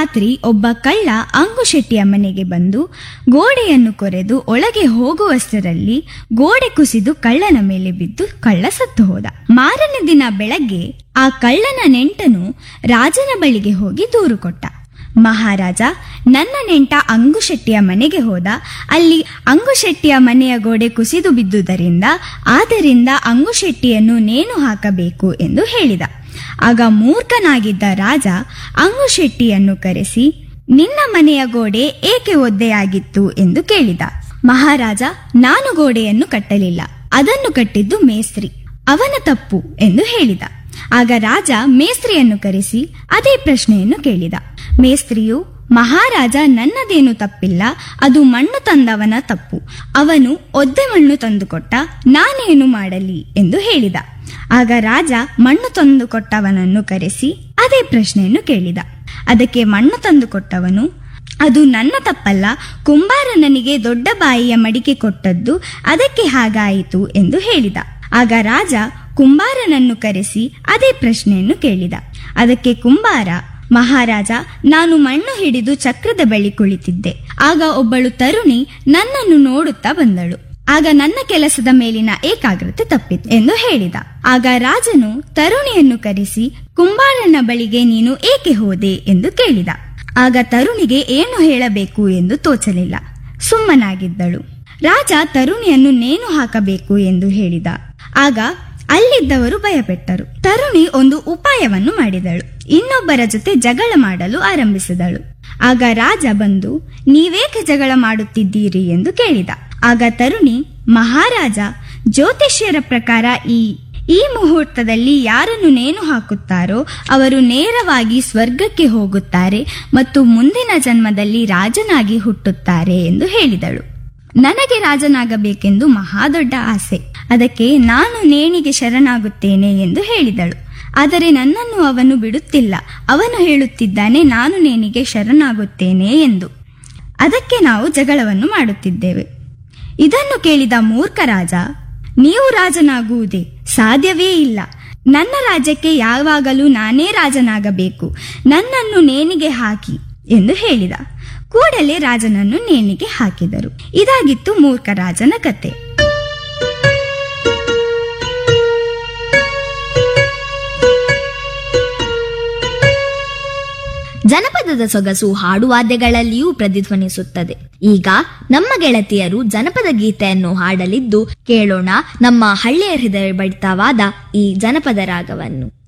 ರಾತ್ರಿ ಒಬ್ಬ ಕಳ್ಳ ಅಂಗುಶೆಟ್ಟಿಯ ಮನೆಗೆ ಬಂದು ಗೋಡೆಯನ್ನು ಕೊರೆದು ಒಳಗೆ ಹೋಗುವಷ್ಟರಲ್ಲಿ ಗೋಡೆ ಕುಸಿದು ಕಳ್ಳನ ಮೇಲೆ ಬಿದ್ದು ಕಳ್ಳ ಸತ್ತು ಹೋದ ಮಾರನೇ ದಿನ ಬೆಳಗ್ಗೆ ಆ ಕಳ್ಳನ ನೆಂಟನು ರಾಜನ ಬಳಿಗೆ ಹೋಗಿ ದೂರು ಕೊಟ್ಟ ಮಹಾರಾಜ ನನ್ನ ನೆಂಟ ಅಂಗುಶೆಟ್ಟಿಯ ಮನೆಗೆ ಹೋದ ಅಲ್ಲಿ ಅಂಗುಶೆಟ್ಟಿಯ ಮನೆಯ ಗೋಡೆ ಕುಸಿದು ಬಿದ್ದುದರಿಂದ ಆದ್ದರಿಂದ ಅಂಗುಶೆಟ್ಟಿಯನ್ನು ನೇಣು ಹಾಕಬೇಕು ಎಂದು ಹೇಳಿದ ಆಗ ಮೂರ್ಖನಾಗಿದ್ದ ರಾಜ ಅಂಗುಶೆಟ್ಟಿಯನ್ನು ಕರೆಸಿ ನಿನ್ನ ಮನೆಯ ಗೋಡೆ ಏಕೆ ಒದ್ದೆಯಾಗಿತ್ತು ಎಂದು ಕೇಳಿದ ಮಹಾರಾಜ ನಾನು ಗೋಡೆಯನ್ನು ಕಟ್ಟಲಿಲ್ಲ ಅದನ್ನು ಕಟ್ಟಿದ್ದು ಮೇಸ್ತ್ರಿ ಅವನ ತಪ್ಪು ಎಂದು ಹೇಳಿದ ಆಗ ರಾಜ ಮೇಸ್ತ್ರಿಯನ್ನು ಕರೆಸಿ ಅದೇ ಪ್ರಶ್ನೆಯನ್ನು ಕೇಳಿದ ಮೇಸ್ತ್ರಿಯು ಮಹಾರಾಜ ನನ್ನದೇನು ತಪ್ಪಿಲ್ಲ ಅದು ಮಣ್ಣು ತಂದವನ ತಪ್ಪು ಅವನು ಒದ್ದೆ ಮಣ್ಣು ತಂದುಕೊಟ್ಟ ನಾನೇನು ಮಾಡಲಿ ಎಂದು ಹೇಳಿದ ಆಗ ರಾಜ ಮಣ್ಣು ತಂದುಕೊಟ್ಟವನನ್ನು ಕರೆಸಿ ಅದೇ ಪ್ರಶ್ನೆಯನ್ನು ಕೇಳಿದ ಅದಕ್ಕೆ ಮಣ್ಣು ತಂದುಕೊಟ್ಟವನು ಅದು ನನ್ನ ತಪ್ಪಲ್ಲ ಕುಂಬಾರ ನನಗೆ ದೊಡ್ಡ ಬಾಯಿಯ ಮಡಿಕೆ ಕೊಟ್ಟದ್ದು ಅದಕ್ಕೆ ಹಾಗಾಯಿತು ಎಂದು ಹೇಳಿದ ಆಗ ರಾಜ ಕುಂಬಾರನನ್ನು ಕರೆಸಿ ಅದೇ ಪ್ರಶ್ನೆಯನ್ನು ಕೇಳಿದ ಅದಕ್ಕೆ ಕುಂಬಾರ ಮಹಾರಾಜ ನಾನು ಮಣ್ಣು ಹಿಡಿದು ಚಕ್ರದ ಬಳಿ ಕುಳಿತಿದ್ದೆ ಆಗ ಒಬ್ಬಳು ತರುಣಿ ನನ್ನನ್ನು ನೋಡುತ್ತಾ ಬಂದಳು ಆಗ ನನ್ನ ಕೆಲಸದ ಮೇಲಿನ ಏಕಾಗ್ರತೆ ತಪ್ಪಿತು ಎಂದು ಹೇಳಿದ ಆಗ ರಾಜನು ತರುಣಿಯನ್ನು ಕರೆಸಿ ಕುಂಬಾರನ ಬಳಿಗೆ ನೀನು ಏಕೆ ಹೋದೆ ಎಂದು ಕೇಳಿದ ಆಗ ತರುಣಿಗೆ ಏನು ಹೇಳಬೇಕು ಎಂದು ತೋಚಲಿಲ್ಲ ಸುಮ್ಮನಾಗಿದ್ದಳು ರಾಜ ತರುಣಿಯನ್ನು ನೇಣು ಹಾಕಬೇಕು ಎಂದು ಹೇಳಿದ ಆಗ ಅಲ್ಲಿದ್ದವರು ಭಯಪಟ್ಟರು ತರುಣಿ ಒಂದು ಉಪಾಯವನ್ನು ಮಾಡಿದಳು ಇನ್ನೊಬ್ಬರ ಜೊತೆ ಜಗಳ ಮಾಡಲು ಆರಂಭಿಸಿದಳು ಆಗ ರಾಜ ಬಂದು ನೀವೇಕೆ ಜಗಳ ಮಾಡುತ್ತಿದ್ದೀರಿ ಎಂದು ಕೇಳಿದ ಆಗ ತರುಣಿ ಮಹಾರಾಜ ಜ್ಯೋತಿಷ್ಯರ ಪ್ರಕಾರ ಈ ಈ ಮುಹೂರ್ತದಲ್ಲಿ ಯಾರನ್ನು ನೇಣು ಹಾಕುತ್ತಾರೋ ಅವರು ನೇರವಾಗಿ ಸ್ವರ್ಗಕ್ಕೆ ಹೋಗುತ್ತಾರೆ ಮತ್ತು ಮುಂದಿನ ಜನ್ಮದಲ್ಲಿ ರಾಜನಾಗಿ ಹುಟ್ಟುತ್ತಾರೆ ಎಂದು ಹೇಳಿದಳು ನನಗೆ ರಾಜನಾಗಬೇಕೆಂದು ಮಹಾದೊಡ್ಡ ಆಸೆ ಅದಕ್ಕೆ ನಾನು ನೇಣಿಗೆ ಶರಣಾಗುತ್ತೇನೆ ಎಂದು ಹೇಳಿದಳು ಆದರೆ ನನ್ನನ್ನು ಅವನು ಬಿಡುತ್ತಿಲ್ಲ ಅವನು ಹೇಳುತ್ತಿದ್ದಾನೆ ನಾನು ನೇಣಿಗೆ ಶರಣಾಗುತ್ತೇನೆ ಎಂದು ಅದಕ್ಕೆ ನಾವು ಜಗಳವನ್ನು ಮಾಡುತ್ತಿದ್ದೇವೆ ಇದನ್ನು ಕೇಳಿದ ಮೂರ್ಖ ರಾಜ ನೀವು ರಾಜನಾಗುವುದೇ ಸಾಧ್ಯವೇ ಇಲ್ಲ ನನ್ನ ರಾಜ್ಯಕ್ಕೆ ಯಾವಾಗಲೂ ನಾನೇ ರಾಜನಾಗಬೇಕು ನನ್ನನ್ನು ನೇಣಿಗೆ ಹಾಕಿ ಎಂದು ಹೇಳಿದ ಕೂಡಲೇ ರಾಜನನ್ನು ನೇಣಿಗೆ ಹಾಕಿದರು ಇದಾಗಿತ್ತು ಮೂರ್ಖ ರಾಜನ ಕತೆ ಜನಪದದ ಸೊಗಸು ಹಾಡುವಾದ್ಯಗಳಲ್ಲಿಯೂ ಪ್ರತಿಧ್ವನಿಸುತ್ತದೆ ಈಗ ನಮ್ಮ ಗೆಳತಿಯರು ಜನಪದ ಗೀತೆಯನ್ನು ಹಾಡಲಿದ್ದು ಕೇಳೋಣ ನಮ್ಮ ಹಳ್ಳಿಯ ಹೃದಯ ಬಡಿತವಾದ ಈ ಜನಪದ ರಾಗವನ್ನು